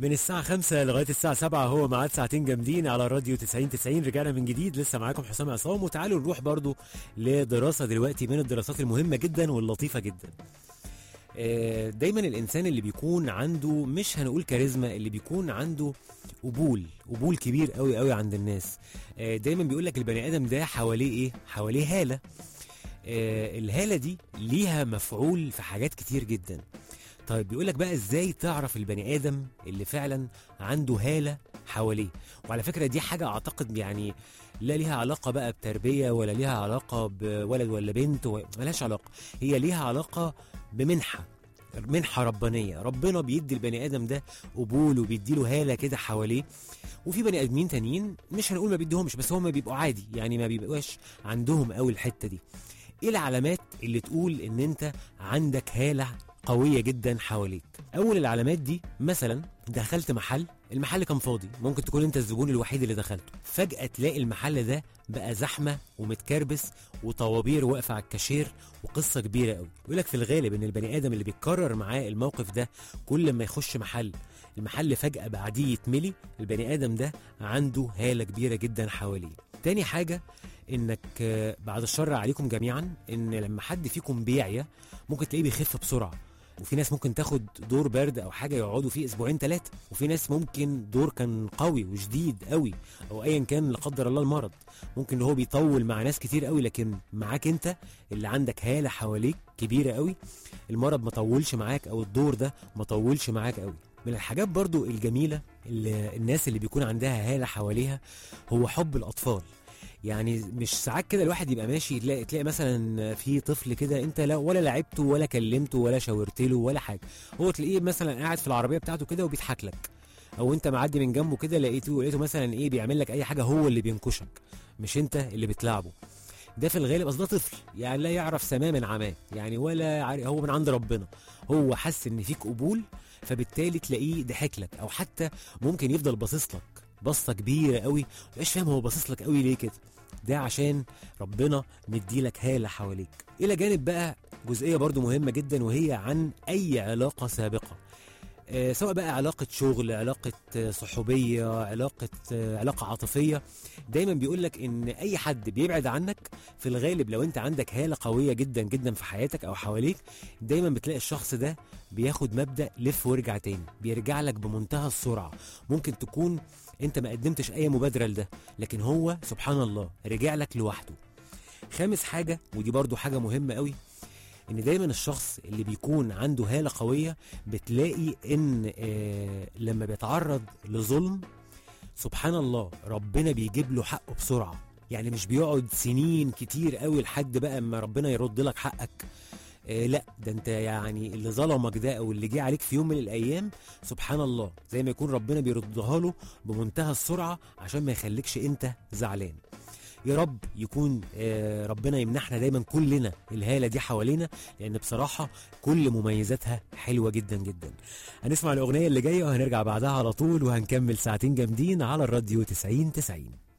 من الساعة 5 لغاية الساعة 7 هو ميعاد ساعتين جامدين على الراديو 90 90 رجعنا من جديد لسه معاكم حسام عصام وتعالوا نروح برضو لدراسة دلوقتي من الدراسات المهمة جدا واللطيفة جدا. آه، دايما الانسان اللي بيكون عنده مش هنقول كاريزما اللي بيكون عنده قبول قبول كبير قوي قوي عند الناس آه، دايما بيقول لك البني ادم ده حواليه ايه حواليه هاله آه، الهاله دي ليها مفعول في حاجات كتير جدا طيب بيقول لك بقى ازاي تعرف البني ادم اللي فعلا عنده هاله حواليه وعلى فكره دي حاجه اعتقد يعني لا ليها علاقه بقى بتربيه ولا ليها علاقه بولد ولا بنت و- ملهاش علاقه هي ليها علاقه بمنحه منحه ربانيه ربنا بيدي البني ادم ده قبول وبيديله هاله كده حواليه وفي بني ادمين تانيين مش هنقول ما بيديهمش بس هم بيبقوا عادي يعني ما بيبقاش عندهم قوي الحته دي ايه العلامات اللي تقول ان انت عندك هاله قويه جدا حواليك اول العلامات دي مثلا دخلت محل المحل كان فاضي ممكن تكون انت الزبون الوحيد اللي دخلته فجاه تلاقي المحل ده بقى زحمه ومتكربس وطوابير واقفه على الكاشير وقصه كبيره قوي يقول لك في الغالب ان البني ادم اللي بيتكرر معاه الموقف ده كل ما يخش محل المحل فجاه بعديه يتملي البني ادم ده عنده هاله كبيره جدا حواليه تاني حاجه انك آه، بعد الشر عليكم جميعا ان لما حد فيكم بيعيا ممكن تلاقيه بيخف بسرعه وفي ناس ممكن تاخد دور برد او حاجه يقعدوا فيه اسبوعين ثلاثه وفي ناس ممكن دور كان قوي وشديد قوي او ايا كان لا قدر الله المرض ممكن هو بيطول مع ناس كتير قوي لكن معاك انت اللي عندك هاله حواليك كبيره قوي المرض ما طولش معاك او الدور ده ما طولش معاك قوي من الحاجات برضو الجميله اللي الناس اللي بيكون عندها هاله حواليها هو حب الاطفال يعني مش ساعات كده الواحد يبقى ماشي تلاقي تلاقي مثلا في طفل كده انت لا ولا لعبته ولا كلمته ولا شاورت له ولا حاجه هو تلاقيه مثلا قاعد في العربيه بتاعته كده وبيضحك لك او انت معدي من جنبه كده لقيته لقيته مثلا ايه بيعمل لك اي حاجه هو اللي بينكشك مش انت اللي بتلعبه ده في الغالب اصل ده طفل يعني لا يعرف سماه من عماه يعني ولا عارف هو من عند ربنا هو حس ان فيك قبول فبالتالي تلاقيه ضحك لك او حتى ممكن يفضل باصص لك بصه كبيره قوي مش فاهم هو باصص لك قوي ليه كده ده عشان ربنا مديلك هاله حواليك الى جانب بقى جزئيه برضو مهمه جدا وهي عن اي علاقه سابقه آه، سواء بقى علاقة شغل علاقة آه، صحوبية علاقة آه، علاقة عاطفية دايما بيقول لك ان اي حد بيبعد عنك في الغالب لو انت عندك هالة قوية جدا جدا في حياتك او حواليك دايما بتلاقي الشخص ده بياخد مبدأ لف وارجع تاني بيرجع لك بمنتهى السرعة ممكن تكون انت ما قدمتش اي مبادرة لده لكن هو سبحان الله رجع لك لوحده خامس حاجة ودي برضو حاجة مهمة قوي ان دايما الشخص اللي بيكون عنده هالة قوية بتلاقي ان آه لما بيتعرض لظلم سبحان الله ربنا بيجيب له حقه بسرعة يعني مش بيقعد سنين كتير قوي لحد بقى اما ربنا يرد لك حقك آه لا ده انت يعني اللي ظلمك ده او اللي جه عليك في يوم من الايام سبحان الله زي ما يكون ربنا بيردها له بمنتهى السرعه عشان ما يخليكش انت زعلان يا رب يكون آه، ربنا يمنحنا دايما كلنا الهاله دي حوالينا لان بصراحه كل مميزاتها حلوه جدا جدا هنسمع الاغنيه اللي جايه وهنرجع بعدها على طول وهنكمل ساعتين جامدين على الراديو 90 90